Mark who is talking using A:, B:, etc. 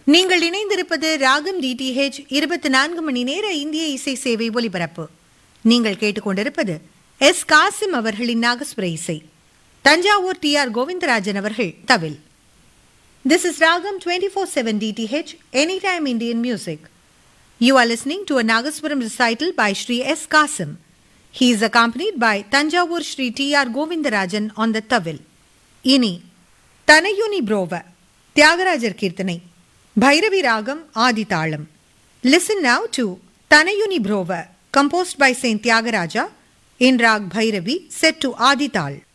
A: நீங்கள் இணைந்திருப்பது ராகம் டிடிஹெச் இருபத்தி நான்கு மணி நேர இந்திய இசை சேவை ஒலிபரப்பு நீங்கள் கேட்டுக்கொண்டிருப்பது எஸ் காசிம் அவர்களின் நாகஸ்வர இசை தஞ்சாவூர் டி ஆர் கோவிந்தராஜன் அவர்கள் தவில் This is Ragam 24/7 DTH Anytime Indian Music. You are listening to a Nagaswaram recital by Sri S. Kasim. He is accompanied by Tanjavur Sri T. R. Govindarajan on the Tavil. இனி தனயுனி புரோவ தியாகராஜர் கீர்த்தனை பைரவி ராகம் ஆதி தாளம் listen now to Thanayuni Brova composed by saint Thyagaraja in raag Bhairavi set to Adi தாள்